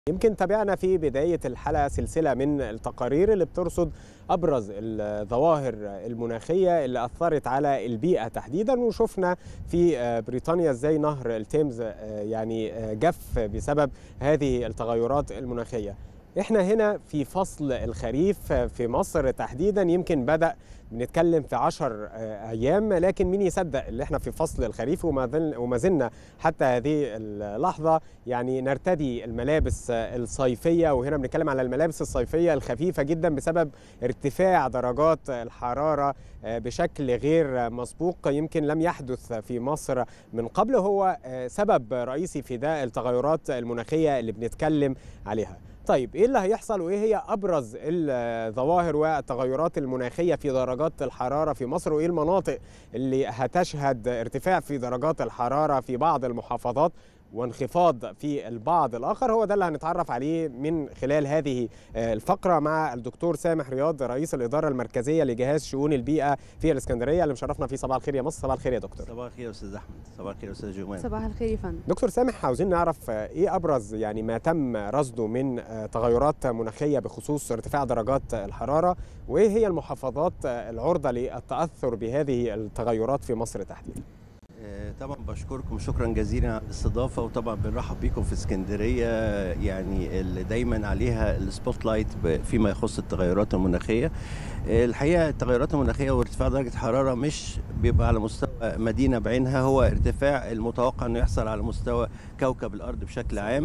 يمكن تابعنا في بداية الحلقة سلسلة من التقارير اللي بترصد أبرز الظواهر المناخية اللي أثرت على البيئة تحديدا وشفنا في بريطانيا ازاي نهر التيمز يعني جف بسبب هذه التغيرات المناخية احنا هنا في فصل الخريف في مصر تحديدا يمكن بدأ بنتكلم في عشر أيام لكن مين يصدق اللي احنا في فصل الخريف وما زلنا حتى هذه اللحظة يعني نرتدي الملابس الصيفية وهنا بنتكلم على الملابس الصيفية الخفيفة جدا بسبب ارتفاع درجات الحرارة بشكل غير مسبوق يمكن لم يحدث في مصر من قبل هو سبب رئيسي في ده التغيرات المناخية اللي بنتكلم عليها طيب ايه اللي هيحصل وايه هي ابرز الظواهر والتغيرات المناخيه في درجات الحراره في مصر وايه المناطق اللي هتشهد ارتفاع في درجات الحراره في بعض المحافظات وانخفاض في البعض الاخر هو ده اللي هنتعرف عليه من خلال هذه الفقره مع الدكتور سامح رياض رئيس الاداره المركزيه لجهاز شؤون البيئه في الاسكندريه اللي مشرفنا في صباح الخير يا مصر صباح الخير يا دكتور صباح الخير يا استاذ احمد صباح الخير يا استاذ جمان صباح الخير يا فندم دكتور سامح عاوزين نعرف ايه ابرز يعني ما تم رصده من تغيرات مناخيه بخصوص ارتفاع درجات الحراره وايه هي المحافظات العرضه للتاثر بهذه التغيرات في مصر تحديدا طبعا بشكركم شكرا جزيلا على الاستضافه وطبعا بنرحب بيكم في اسكندريه يعني اللي دايما عليها السبوت لايت فيما يخص التغيرات المناخيه الحقيقه التغيرات المناخيه وارتفاع درجه الحراره مش بيبقى على مستوى مدينه بعينها هو ارتفاع المتوقع انه يحصل على مستوى كوكب الارض بشكل عام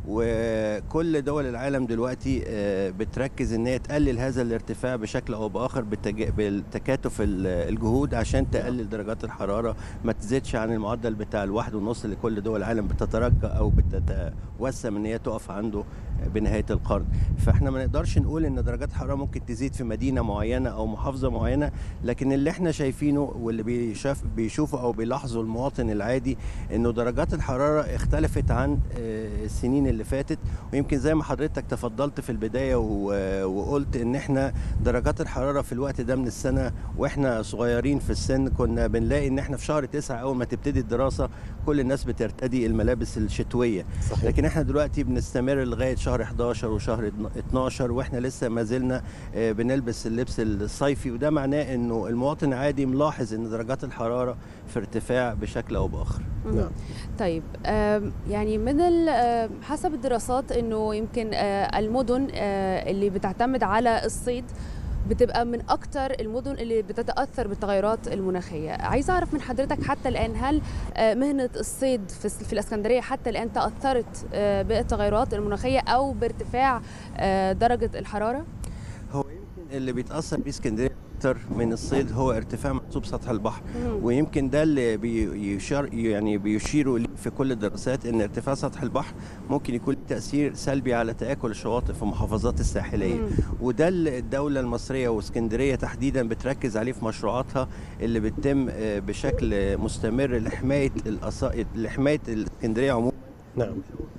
وكل دول العالم دلوقتي بتركز ان هي تقلل هذا الارتفاع بشكل او باخر بالتكاتف الجهود عشان تقلل درجات الحراره ما تزيدش عن المعدل بتاع الواحد ونص اللي كل دول العالم بتترجى او بتتوسم ان هي تقف عنده بنهايه القرن فاحنا ما نقدرش نقول ان درجات الحراره ممكن تزيد في مدينه معينه او محافظه معينه لكن اللي احنا شايفينه واللي بيشاف بيشوفه او بيلاحظه المواطن العادي انه درجات الحراره اختلفت عن السنين اللي فاتت ويمكن زي ما حضرتك تفضلت في البدايه وقلت ان احنا درجات الحراره في الوقت ده من السنه واحنا صغيرين في السن كنا بنلاقي ان احنا في شهر تسعة اول ما تبتدي الدراسه كل الناس بترتدي الملابس الشتويه صحيح. لكن احنا دلوقتي بنستمر لغايه شهر 11 وشهر 12 واحنا لسه ما زلنا بنلبس اللبس الصيفي وده معناه انه المواطن العادي ملاحظ ان درجات الحراره في ارتفاع بشكل او باخر نعم طيب يعني من حسب الدراسات انه يمكن المدن اللي بتعتمد على الصيد بتبقى من اكتر المدن اللي بتتاثر بالتغيرات المناخيه عايزه اعرف من حضرتك حتى الان هل مهنه الصيد في الاسكندريه حتى الان تاثرت بالتغيرات المناخيه او بارتفاع درجه الحراره هو يمكن اللي بيتاثر بيه اسكندريه اكتر من الصيد هو ارتفاع منسوب سطح البحر مم. ويمكن ده اللي بيشار يعني بيشيروا ليه في كل الدراسات ان ارتفاع سطح البحر ممكن يكون تاثير سلبي على تاكل الشواطئ في المحافظات الساحليه مم. وده اللي الدوله المصريه واسكندريه تحديدا بتركز عليه في مشروعاتها اللي بتتم بشكل مستمر لحمايه لحمايه الاسكندريه عموما نعم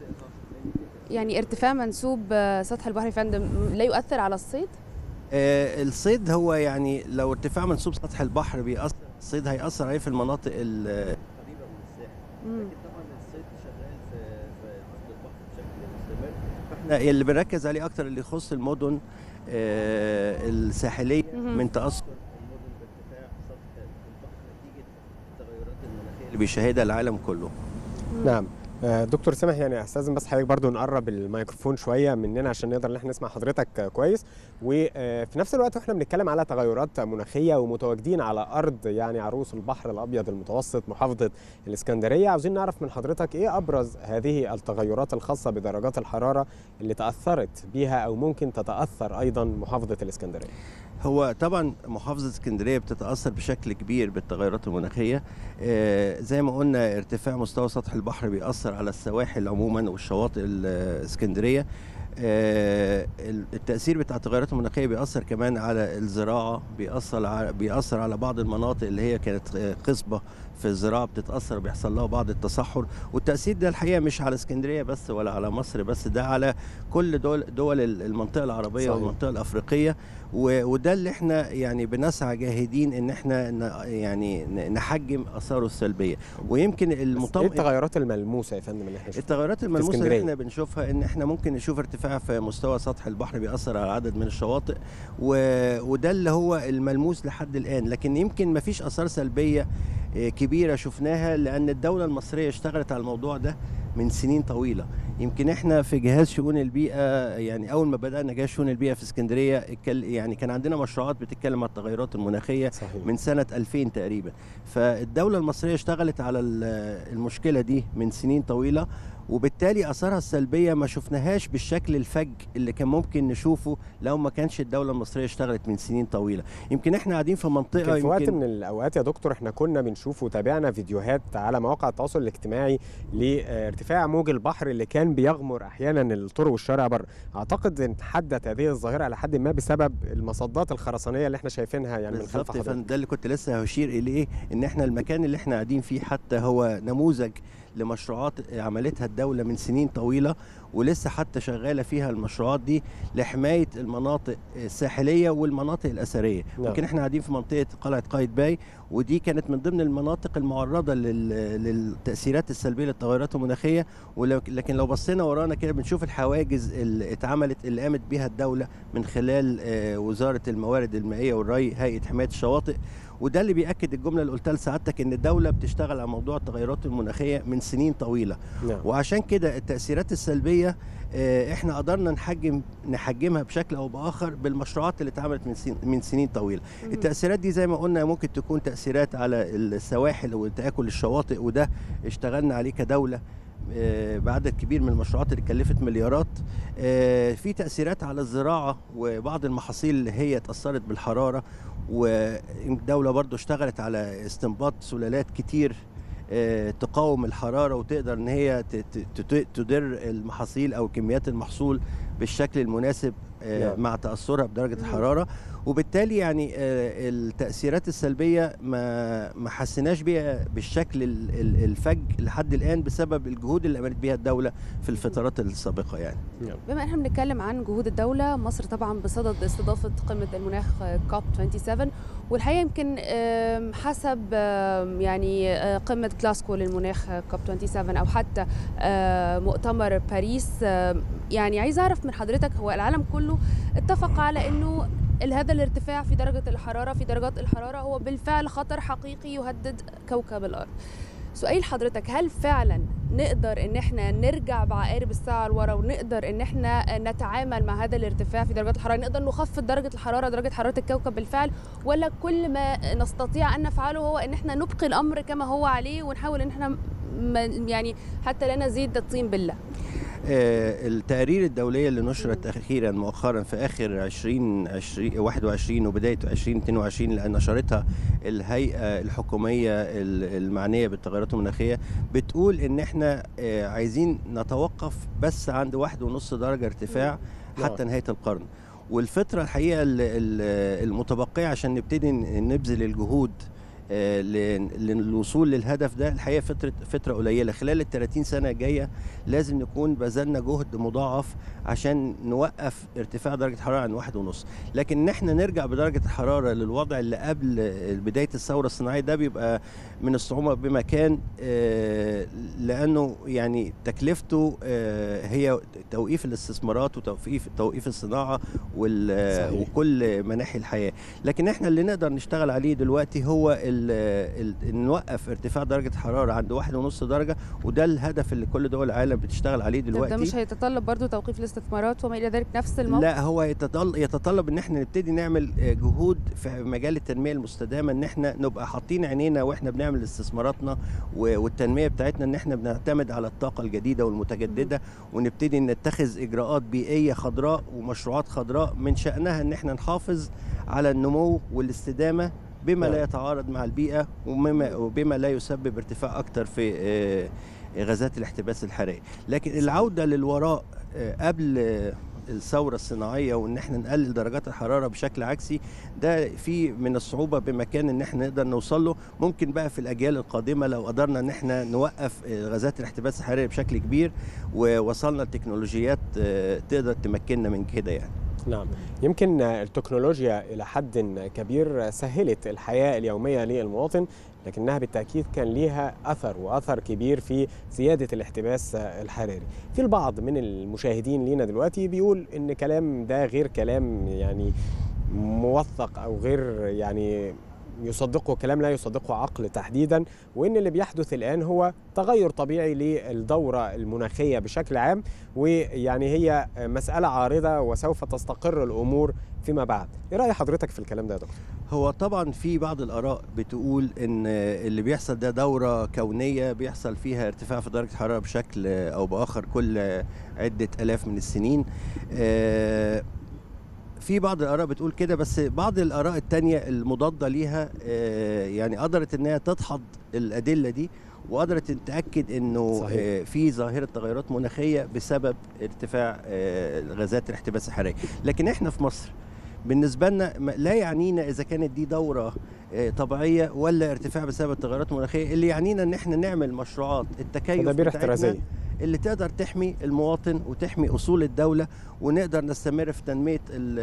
يعني ارتفاع منسوب سطح البحر يا فندم لا يؤثر على الصيد؟ آه الصيد هو يعني لو ارتفاع منسوب سطح البحر بيأثر الصيد هيأثر عليه في المناطق القريبة من الساحل لكن طبعا الصيد شغال في في أرض البحر بشكل مستمر فاحنا اللي بنركز عليه أكتر اللي يخص المدن آه الساحلية من تأثر المدن بارتفاع سطح البحر نتيجة التغيرات المناخية اللي بيشاهدها العالم كله نعم دكتور سامح يعني استاذن بس حضرتك برضو نقرب الميكروفون شويه مننا عشان نقدر ان احنا نسمع حضرتك كويس وفي نفس الوقت واحنا بنتكلم على تغيرات مناخيه ومتواجدين على ارض يعني عروس البحر الابيض المتوسط محافظه الاسكندريه عاوزين نعرف من حضرتك ايه ابرز هذه التغيرات الخاصه بدرجات الحراره اللي تاثرت بيها او ممكن تتاثر ايضا محافظه الاسكندريه هو طبعا محافظه اسكندريه بتتاثر بشكل كبير بالتغيرات المناخيه آه زي ما قلنا ارتفاع مستوى سطح البحر بيأثر على السواحل عموما والشواطئ الاسكندريه آه، التاثير بتاع التغيرات المناخيه بيأثر كمان على الزراعه بيأثر على بيأثر على بعض المناطق اللي هي كانت آه، خصبه في الزراعه بتتاثر بيحصل لها بعض التصحر والتاثير ده الحقيقه مش على اسكندريه بس ولا على مصر بس ده على كل دول دول المنطقه العربيه صحيح. والمنطقه الافريقيه و- وده اللي احنا يعني بنسعى جاهدين ان احنا ن- يعني ن- نحجم اثاره السلبيه ويمكن بس ايه المطمئن التغيرات الملموسه يا فندم اللي احنا شفناها؟ التغيرات الملموسه اللي اسكندرية. احنا بنشوفها ان احنا ممكن نشوف ارتفاع في مستوى سطح البحر بيأثر على عدد من الشواطئ و... وده اللي هو الملموس لحد الان لكن يمكن ما فيش اثار سلبيه آه، كبيره شفناها لان الدوله المصريه اشتغلت على الموضوع ده من سنين طويله يمكن احنا في جهاز شؤون البيئه يعني اول ما بدانا جهاز شؤون البيئه في اسكندريه اتكل- يعني كان عندنا مشروعات بتتكلم عن التغيرات المناخيه صحيح من سنة 2000 تقريبا فالدولة المصرية اشتغلت على ال- المشكلة دي من سنين طويلة وبالتالي اثارها السلبيه ما شفناهاش بالشكل الفج اللي كان ممكن نشوفه لو ما كانش الدوله المصريه اشتغلت من سنين طويله يمكن احنا قاعدين في منطقه يمكن في وقت يمكن من الاوقات يا دكتور احنا كنا بنشوف وتابعنا فيديوهات على مواقع التواصل الاجتماعي لارتفاع موج البحر اللي كان بيغمر احيانا الطرق والشارع بره اعتقد ان حدت هذه الظاهره على حد ما بسبب المصدات الخرسانيه اللي احنا شايفينها يعني من خلف بالظبط يا حضرتك فندم ده اللي كنت لسه هشير اليه ان احنا المكان اللي احنا قاعدين فيه حتى هو نموذج لمشروعات عملتها الدوله من سنين طويله ولسه حتى شغاله فيها المشروعات دي لحمايه المناطق الساحليه والمناطق الاثريه نعم. يمكن احنا قاعدين في منطقه قلعه قايتباي ودي كانت من ضمن المناطق المعرضه لل- للتاثيرات السلبيه للتغيرات المناخيه ولو- لكن لو بصينا ورانا كده بنشوف الحواجز اللي اتعملت اللي قامت بيها الدوله من خلال آه، وزاره الموارد المائيه والري هيئه حمايه الشواطئ وده اللي بياكد الجمله اللي قلتها لسعادتك ان الدوله بتشتغل على موضوع التغيرات المناخيه من سنين طويله نعم وعشان كده التاثيرات السلبيه آه، احنا قدرنا نحجم نحجمها بشكل او باخر بالمشروعات اللي اتعملت من سن من سنين طويله مهم. التاثيرات دي زي ما قلنا ممكن تكون تاثيرات على السواحل وتاكل الشواطئ وده اشتغلنا عليه كدوله آه، بعدد كبير من المشروعات اللي كلفت مليارات آه، في تاثيرات على الزراعه وبعض المحاصيل اللي هي اتاثرت بالحراره والدوله برضو اشتغلت على استنباط سلالات كتير آه، تقاوم الحراره وتقدر ان هي ت- ت- ت- تدر المحاصيل او كميات المحصول بالشكل المناسب آه، نعم. مع تاثرها بدرجه مم. الحراره وبالتالي يعني آه، التاثيرات السلبيه ما ما حسيناش بيها بالشكل ال- ال- الفج لحد الان بسبب الجهود اللي قامت بيها الدوله في الفترات السابقه يعني نعم. بما ان احنا بنتكلم عن جهود الدولة مصر طبعا بصدد استضافة قمة المناخ كوب 27 والحقيقة يمكن آم، حسب آم، يعني آه، قمة جلاسكو للمناخ كوب 27 أو حتى آه، مؤتمر باريس آم، يعني عايز أعرف من حضرتك هو العالم كله اتفق على أنه ال- هذا الارتفاع في درجة الحرارة في درجات الحرارة هو بالفعل خطر حقيقي يهدد كوكب الأرض سؤال حضرتك هل فعلا نقدر ان احنا نرجع بعقارب الساعه لورا ونقدر ان احنا نتعامل مع هذا الارتفاع في درجات الحراره نقدر نخفض درجه الحراره درجه حراره الكوكب بالفعل ولا كل ما نستطيع ان نفعله هو ان احنا نبقي الامر كما هو عليه ونحاول ان احنا ما يعني حتى لا نزيد الطين بالله آه، التقارير الدوليه اللي نشرت اخيرا مؤخرا في اخر 20 20 21 وبدايه 2022 اللي نشرتها الهيئه الحكوميه ال- المعنيه بالتغيرات المناخيه بتقول ان احنا آه، عايزين نتوقف بس عند واحد ونص درجه ارتفاع نعم. حتى نهايه القرن والفتره الحقيقه ال- ال- المتبقيه عشان نبتدي ن- نبذل الجهود آه، ل- للوصول للهدف ده الحقيقه فتره فتره قليله خلال ال 30 سنه الجايه لازم نكون بذلنا جهد مضاعف عشان نوقف ارتفاع درجه الحراره عن واحد ونص لكن ان احنا نرجع بدرجه الحراره للوضع اللي قبل بدايه الثوره الصناعيه ده بيبقى من الصعوبه بمكان آه، لانه يعني تكلفته آه، هي توقيف الاستثمارات وتوقيف توقيف الصناعه وال- صحيح. وكل مناحي الحياه لكن احنا اللي نقدر نشتغل عليه دلوقتي هو ال ال ال نوقف ارتفاع درجه الحراره عند واحد ونص درجه وده الهدف اللي كل دول العالم بتشتغل عليه طب ده دلوقتي مش هيتطلب برضو توقيف الاستثمارات وما الى ذلك نفس الموقف لا هو يتطلب, يتطلب ان احنا نبتدي نعمل آه، جهود في مجال التنميه المستدامه ان احنا نبقى حاطين عينينا واحنا بنعمل استثماراتنا و- والتنميه بتاعتنا ان احنا بنعتمد على الطاقه الجديده والمتجدده ونبتدي نتخذ اجراءات بيئيه خضراء ومشروعات خضراء من شانها ان احنا نحافظ على النمو والاستدامه بما لا نعم. يتعارض مع البيئه وبما, وبما لا يسبب ارتفاع اكتر في آه، غازات الاحتباس الحراري لكن العوده للوراء قبل الثوره الصناعيه وان احنا نقلل درجات الحراره بشكل عكسي ده في من الصعوبه بمكان ان احنا نقدر نوصل له ممكن بقى في الاجيال القادمه لو قدرنا ان احنا نوقف غازات الاحتباس الحراري بشكل كبير ووصلنا لتكنولوجيات تقدر تمكننا من كده يعني نعم يمكن التكنولوجيا إلى حد كبير سهلت الحياة اليومية للمواطن لكنها بالتأكيد كان ليها أثر وأثر كبير في زيادة الاحتباس الحراري في البعض من المشاهدين لينا دلوقتي بيقول إن كلام ده غير كلام يعني موثق أو غير يعني يصدقه كلام لا يصدقه عقل تحديدا وان اللي بيحدث الان هو تغير طبيعي للدوره المناخيه بشكل عام ويعني هي مساله عارضه وسوف تستقر الامور فيما بعد ايه راي حضرتك في الكلام ده يا دكتور هو طبعا في بعض الاراء بتقول ان اللي بيحصل ده دوره كونيه بيحصل فيها ارتفاع في درجه الحراره بشكل او باخر كل عده الاف من السنين في بعض الاراء بتقول كده بس بعض الاراء التانية المضاده ليها يعني قدرت ان هي تدحض الادله دي وقدرت تاكد انه صحيح. في ظاهره تغيرات مناخيه بسبب ارتفاع غازات الاحتباس الحراري لكن احنا في مصر بالنسبه لنا لا يعنينا اذا كانت دي دوره طبيعيه ولا ارتفاع بسبب التغيرات المناخيه اللي يعنينا ان احنا نعمل مشروعات التكيف تدابير احترازيه اللي تقدر تحمي المواطن وتحمي اصول الدوله ونقدر نستمر في تنميه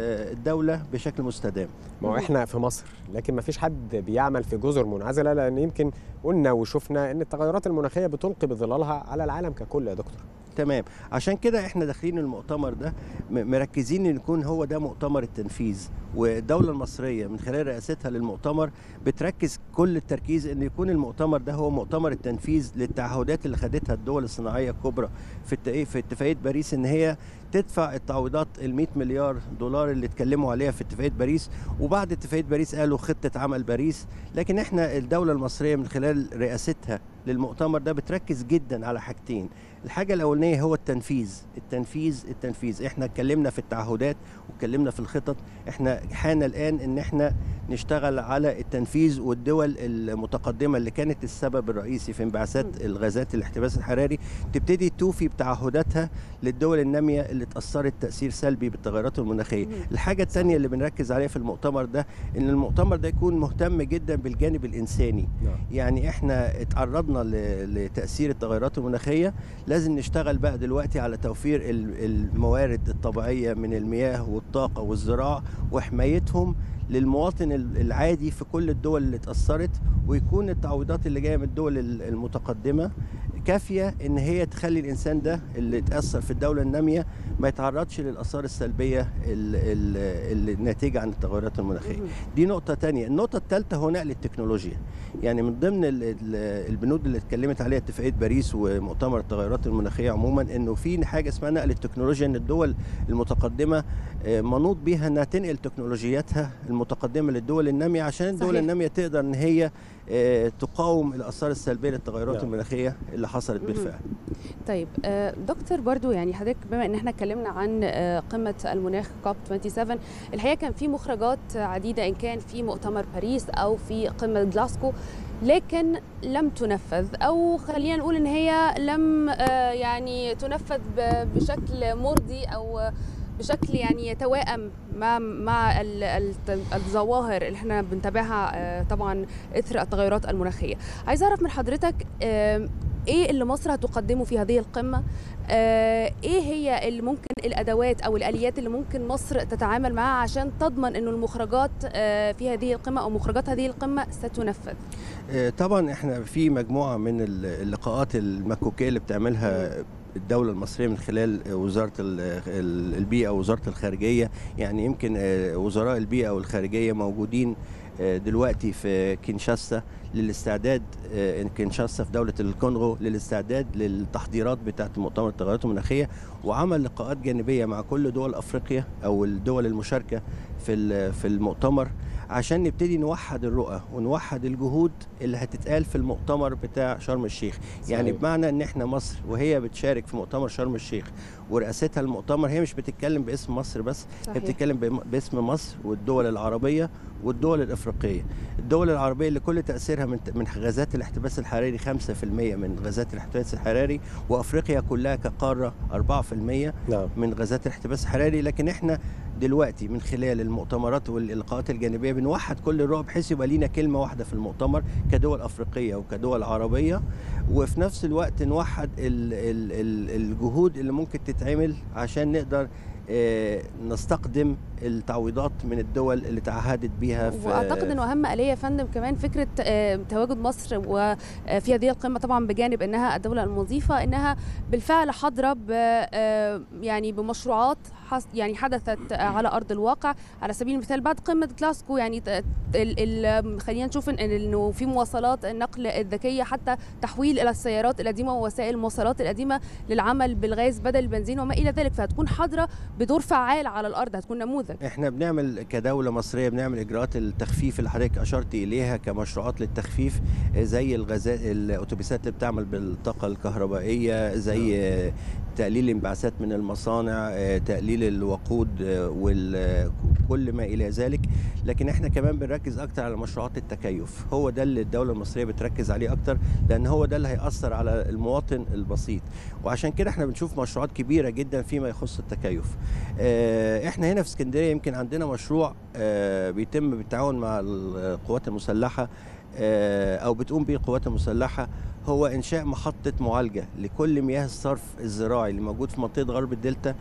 الدوله بشكل مستدام. ما هو احنا في مصر لكن ما فيش حد بيعمل في جزر منعزله لان يمكن قلنا وشفنا ان التغيرات المناخيه بتلقي بظلالها على العالم ككل يا دكتور. تمام عشان كده احنا داخلين المؤتمر ده مركزين ان يكون هو ده مؤتمر التنفيذ والدوله المصريه من خلال رئاستها للمؤتمر بتركز كل التركيز ان يكون المؤتمر ده هو مؤتمر التنفيذ للتعهدات اللي خدتها الدول الصناعيه الكبرى في في اتفاقيه باريس ان هي تدفع التعويضات ال 100 مليار دولار اللي اتكلموا عليها في اتفاقيه باريس وبعد اتفاقيه باريس قالوا خطه عمل باريس لكن احنا الدوله المصريه من خلال رئاستها للمؤتمر ده بتركز جدا على حاجتين الحاجة الأولانية هو التنفيذ التنفيذ التنفيذ احنا اتكلمنا في التعهدات واتكلمنا في الخطط احنا حان الآن ان احنا نشتغل على التنفيذ والدول المتقدمة اللي كانت السبب الرئيسي في انبعاثات الغازات الاحتباس الحراري تبتدي توفي بتعهداتها للدول النامية اللي تأثرت تأثير سلبي بالتغيرات المناخية الحاجة الثانية اللي بنركز عليها في المؤتمر ده ان المؤتمر ده يكون مهتم جدا بالجانب الإنساني يعني احنا اتعرضنا لتأثير التغيرات المناخية لازم نشتغل بقى دلوقتي على توفير الموارد الطبيعيه من المياه والطاقه والزراعه وحمايتهم للمواطن العادي في كل الدول اللي اتاثرت ويكون التعويضات اللي جايه من الدول المتقدمه كافيه ان هي تخلي الانسان ده اللي اتاثر في الدوله الناميه ما يتعرضش للاثار السلبيه الناتجه عن التغيرات المناخيه دي نقطه تانية النقطه الثالثه هو نقل التكنولوجيا يعني من ضمن البنود اللي اتكلمت عليها اتفاقيه باريس ومؤتمر التغيرات المناخيه عموما انه في حاجه اسمها نقل التكنولوجيا ان الدول المتقدمه منوط بيها انها تنقل تكنولوجياتها المتقدمه للدول الناميه عشان الدول صحيح. الناميه تقدر ان هي تقاوم الاثار السلبيه للتغيرات نعم. المناخيه اللي حصلت بالفعل. طيب دكتور برضو يعني حضرتك بما ان احنا اتكلمنا عن قمه المناخ كوب 27 الحقيقه كان في مخرجات عديده ان كان في مؤتمر باريس او في قمه جلاسكو لكن لم تنفذ او خلينا نقول ان هي لم يعني تنفذ بشكل مرضي او بشكل يعني يتوائم مع مع الظواهر اللي احنا بنتابعها طبعا اثر التغيرات المناخيه عايز اعرف من حضرتك ايه اللي مصر هتقدمه في هذه القمه ايه هي اللي ممكن الادوات او الاليات اللي ممكن مصر تتعامل معها عشان تضمن انه المخرجات في هذه القمه او مخرجات هذه القمه ستنفذ طبعا احنا في مجموعه من اللقاءات المكوكيه اللي بتعملها الدولة المصرية من خلال وزارة البيئة ووزارة الخارجية يعني يمكن وزراء البيئة والخارجية موجودين دلوقتي في كينشاسا للاستعداد كينشاسا في دولة الكونغو للاستعداد للتحضيرات بتاعة مؤتمر التغيرات المناخية وعمل لقاءات جانبية مع كل دول أفريقيا أو الدول المشاركة في في المؤتمر عشان نبتدي نوحد الرؤى ونوحد الجهود اللي هتتقال في المؤتمر بتاع شرم الشيخ صحيح. يعني بمعنى ان احنا مصر وهي بتشارك في مؤتمر شرم الشيخ ورئاستها المؤتمر هي مش بتتكلم باسم مصر بس هي صحيح. بتتكلم بم- باسم مصر والدول العربيه والدول الافريقيه الدول العربيه اللي كل تاثيرها من من غازات الاحتباس الحراري 5% من غازات الاحتباس الحراري وافريقيا كلها كقاره 4% نعم من غازات الاحتباس الحراري لكن احنا دلوقتي من خلال المؤتمرات واللقاءات الجانبيه بنوحد كل الرؤى بحيث يبقى لينا كلمه واحده في المؤتمر كدول افريقيه وكدول عربيه وفي نفس الوقت نوحد ال ال ال الجهود اللي ممكن تتعمل عشان نقدر آه، نستقدم التعويضات من الدول اللي تعهدت بيها في واعتقد انه اهم اليه يا فندم كمان فكره آه، تواجد مصر وفي هذه القمه طبعا بجانب انها الدوله المضيفه انها بالفعل حاضره ب- آه، يعني بمشروعات حص- يعني حدثت على ارض الواقع على سبيل المثال بعد قمه جلاسكو يعني ت- ال- ال- خلينا نشوف إن- انه في مواصلات النقل الذكيه حتى تحويل الى السيارات القديمه ووسائل المواصلات القديمه للعمل بالغاز بدل البنزين وما الى ذلك فهتكون حاضره بدور فعال على الارض هتكون نموذج احنا بنعمل كدولة مصرية بنعمل اجراءات التخفيف اللي حضرتك اشرت اليها كمشروعات للتخفيف آه، زي الغازات الاتوبيسات اللي بتعمل بالطاقة الكهربائية زي آه، تقليل الانبعاثات من المصانع آه، تقليل الوقود وكل ما الى ذلك لكن احنا كمان بنركز اكتر على مشروعات التكيف هو ده اللي الدولة المصرية بتركز عليه اكتر لان هو ده اللي هيأثر على المواطن البسيط وعشان كده احنا بنشوف مشروعات كبيرة جدا فيما يخص التكيف آه، احنا هنا في اسكندريه يمكن عندنا مشروع آه، بيتم بالتعاون مع القوات المسلحه آه، او بتقوم به القوات المسلحه هو انشاء محطه معالجه لكل مياه الصرف الزراعي اللي موجود في منطقه غرب الدلتا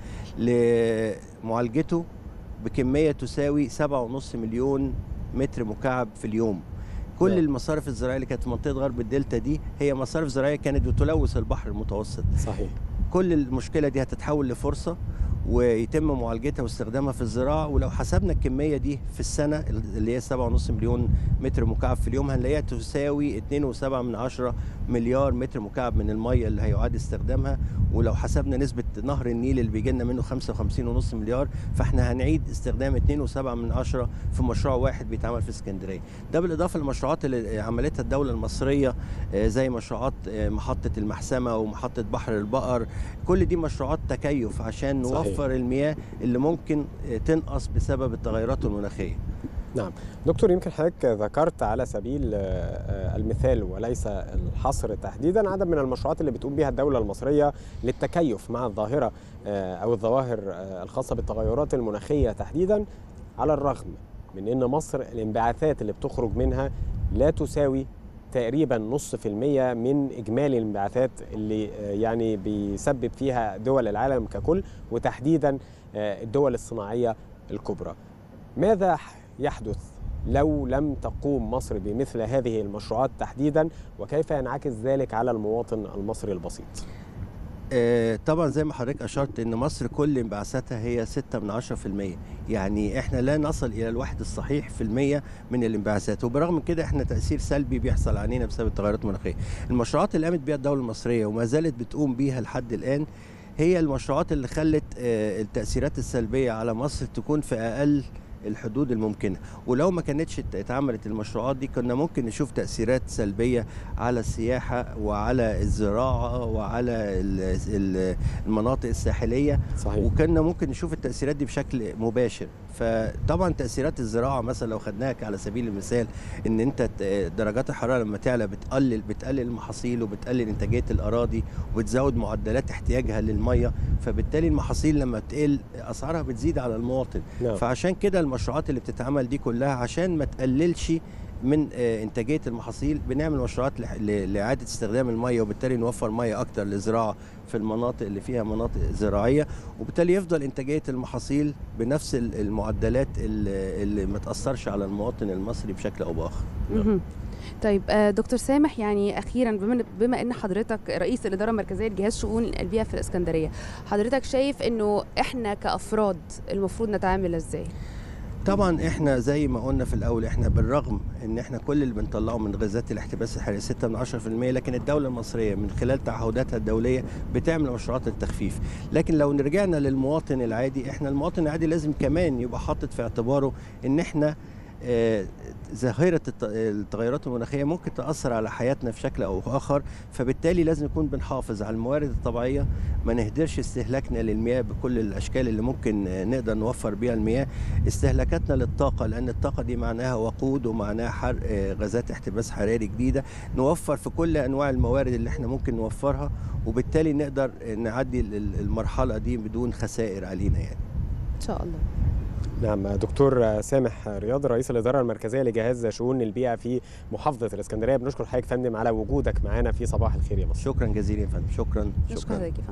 لمعالجته بكميه تساوي 7.5 مليون متر مكعب في اليوم كل نعم. المصارف الزراعيه اللي كانت في منطقه غرب الدلتا دي هي مصارف زراعيه كانت بتلوث البحر المتوسط صحيح كل المشكله دي هتتحول لفرصه ويتم معالجتها واستخدامها في الزراعه ولو حسبنا الكميه دي في السنه اللي هي 7.5 مليون متر مكعب في اليوم هنلاقيها تساوي 2.7 من عشرة مليار متر مكعب من الميه اللي هيعاد استخدامها ولو حسبنا نسبه نهر النيل اللي بيجي لنا منه 55.5 مليار فاحنا هنعيد استخدام 2.7 من عشرة في مشروع واحد بيتعمل في اسكندريه ده بالاضافه للمشروعات اللي عملتها الدوله المصريه آه، زي مشروعات آه، محطه المحسمه ومحطه بحر البقر كل دي مشروعات تكيف عشان صحيح. نوفر المياه اللي ممكن آه، تنقص بسبب التغيرات المناخيه نعم دكتور يمكن حضرتك ذكرت على سبيل آه، آه، المثال وليس الحصر تحديدا عدد من المشروعات اللي بتقوم بها الدولة المصرية للتكيف مع الظاهرة آه، أو الظواهر آه، الخاصة بالتغيرات المناخية تحديدا على الرغم من أن مصر الانبعاثات اللي بتخرج منها لا تساوي تقريبا نص في المية من إجمالي الانبعاثات اللي آه، يعني بيسبب فيها دول العالم ككل وتحديدا آه، الدول الصناعية الكبرى ماذا يحدث لو لم تقوم مصر بمثل هذه المشروعات تحديدا وكيف ينعكس ذلك على المواطن المصري البسيط آه، طبعا زي ما حضرتك اشرت ان مصر كل انبعاثاتها هي 6 من 10 في المية يعني احنا لا نصل الى الواحد الصحيح في المية من الانبعاثات وبرغم من كده احنا تاثير سلبي بيحصل علينا بسبب التغيرات المناخيه المشروعات اللي قامت بيها الدوله المصريه وما زالت بتقوم بيها لحد الان هي المشروعات اللي خلت آه، التاثيرات السلبيه على مصر تكون في اقل الحدود الممكنه ولو ما كانتش ات- اتعملت المشروعات دي كنا ممكن نشوف تاثيرات سلبيه على السياحه وعلى الزراعه وعلى ال- ال- المناطق الساحليه صحيح وكنا ممكن نشوف التاثيرات دي بشكل مباشر فطبعا تاثيرات الزراعه مثلا لو خدناها على سبيل المثال ان انت ت- درجات الحراره لما تعلى بتقلل بتقلل المحاصيل وبتقلل انتاجيه الاراضي وبتزود معدلات احتياجها للميه فبالتالي المحاصيل لما تقل اسعارها بتزيد على المواطن نعم. فعشان كده المشروعات اللي بتتعمل دي كلها عشان ما تقللش من آه، انتاجيه المحاصيل بنعمل مشروعات لح- ل- لاعاده استخدام الميه وبالتالي نوفر ميه اكتر للزراعه في المناطق اللي فيها مناطق زراعيه وبالتالي يفضل انتاجيه المحاصيل بنفس ال- المعدلات اللي اللي ما تاثرش على المواطن المصري بشكل او باخر مهم. طيب آه، دكتور سامح يعني اخيرا بما بما ان حضرتك رئيس الاداره المركزيه لجهاز شؤون البيئه في الاسكندريه حضرتك شايف انه احنا كافراد المفروض نتعامل ازاي طبعا احنا زي ما قلنا في الاول احنا بالرغم ان احنا كل اللي بنطلعه من غازات الاحتباس الحراري 6 من 10% لكن الدوله المصريه من خلال تعهداتها الدوليه بتعمل مشروعات التخفيف لكن لو رجعنا للمواطن العادي احنا المواطن العادي لازم كمان يبقى حاطط في اعتباره ان احنا آه، ظاهرة الت- التغيرات المناخية ممكن تأثر على حياتنا في شكل أو آخر فبالتالي لازم نكون بنحافظ على الموارد الطبيعية ما نهدرش استهلاكنا للمياه بكل الأشكال اللي ممكن آه، نقدر نوفر بيها المياه استهلاكاتنا للطاقة لأن الطاقة دي معناها وقود ومعناها حرق آه، غازات احتباس حراري جديدة نوفر في كل أنواع الموارد اللي احنا ممكن نوفرها وبالتالي نقدر آه، نعدي ال- المرحلة دي بدون خسائر علينا يعني ان شاء الله نعم دكتور سامح رياض رئيس الإدارة المركزية لجهاز شؤون البيئة في محافظة الإسكندرية بنشكر حضرتك فندم على وجودك معنا في صباح الخير يا مصر شكرا جزيلا يا فندم شكرا نشكر شكرا حضرتك يا فندم